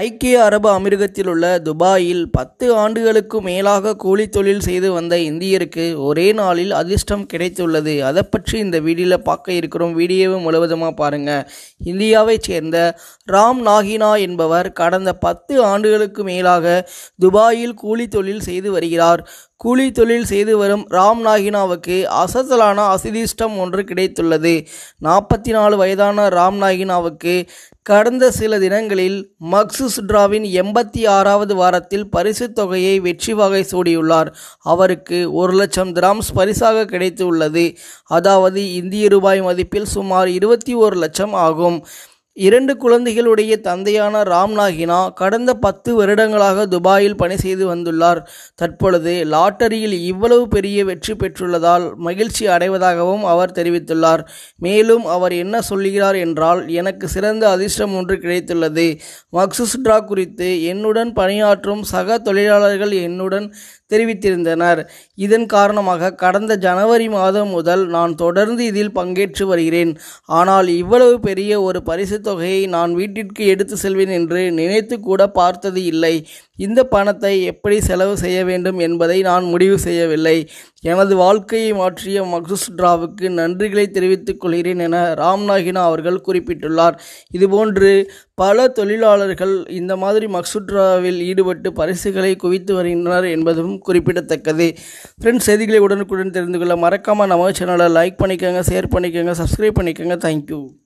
ஐக்கிய அரபு அமீரகத்தில் உள்ள துபாயில் பத்து ஆண்டுகளுக்கு மேலாக கூலி தொழில் செய்து வந்த இந்தியருக்கு ஒரே நாளில் அதிர்ஷ்டம் கிடைத்துள்ளது அதை பற்றி இந்த வீடியோவில் பார்க்க இருக்கிறோம் வீடியோவை முழுவதுமாக பாருங்கள் இந்தியாவைச் சேர்ந்த ராம் நாகினா என்பவர் கடந்த பத்து ஆண்டுகளுக்கு மேலாக துபாயில் கூலி தொழில் செய்து வருகிறார் கூலி தொழில் செய்து வரும் ராம் நாகினாவுக்கு அசத்தலான அதிர்ஷ்டம் ஒன்று கிடைத்துள்ளது நாற்பத்தி நாலு வயதான ராம் நாகினாவுக்கு கடந்த சில தினங்களில் மக்சூஸ் டிராவின் எண்பத்தி ஆறாவது வாரத்தில் பரிசுத் தொகையை வெற்றி வகை சூடியுள்ளார் அவருக்கு ஒரு லட்சம் திராம்ஸ் பரிசாக கிடைத்துள்ளது அதாவது இந்திய ரூபாய் மதிப்பில் சுமார் இருபத்தி ஒரு லட்சம் ஆகும் இரண்டு குழந்தைகளுடைய தந்தையான ராம் நாகினா கடந்த பத்து வருடங்களாக துபாயில் பணி செய்து வந்துள்ளார் தற்பொழுது லாட்டரியில் இவ்வளவு பெரிய வெற்றி பெற்றுள்ளதால் மகிழ்ச்சி அடைவதாகவும் அவர் தெரிவித்துள்ளார் மேலும் அவர் என்ன சொல்கிறார் என்றால் எனக்கு சிறந்த அதிர்ஷ்டம் ஒன்று கிடைத்துள்ளது மக்சூஸ் ட்ரா குறித்து என்னுடன் பணியாற்றும் சக தொழிலாளர்கள் என்னுடன் தெரிவித்திருந்தனர் இதன் காரணமாக கடந்த ஜனவரி மாதம் முதல் நான் தொடர்ந்து இதில் பங்கேற்று வருகிறேன் ஆனால் இவ்வளவு பெரிய ஒரு பரிசு தொகையை நான் வீட்டிற்கு எடுத்து செல்வேன் என்று நினைத்து கூட பார்த்தது இல்லை இந்த பணத்தை எப்படி செலவு செய்ய வேண்டும் என்பதை நான் முடிவு செய்யவில்லை எனது வாழ்க்கையை மாற்றிய மக்சூஸ் டிராவுக்கு நன்றிகளை தெரிவித்துக் கொள்கிறேன் என ராம்நாகினா அவர்கள் குறிப்பிட்டுள்ளார் இதுபோன்று பல தொழிலாளர்கள் இந்த மாதிரி மக்சூட் டிராவில் ஈடுபட்டு பரிசுகளை குவித்து வருகின்றனர் என்பதும் குறிப்பிடத்தக்கது ஃப்ரெண்ட்ஸ் செய்திகளை உடனுக்குடன் தெரிந்து கொள்ள மறக்காமல் நம்ம சேனலை லைக் பண்ணிக்கோங்க ஷேர் பண்ணிக்கோங்க சப்ஸ்கிரைப் பண்ணிக்கோங்க தேங்க்யூ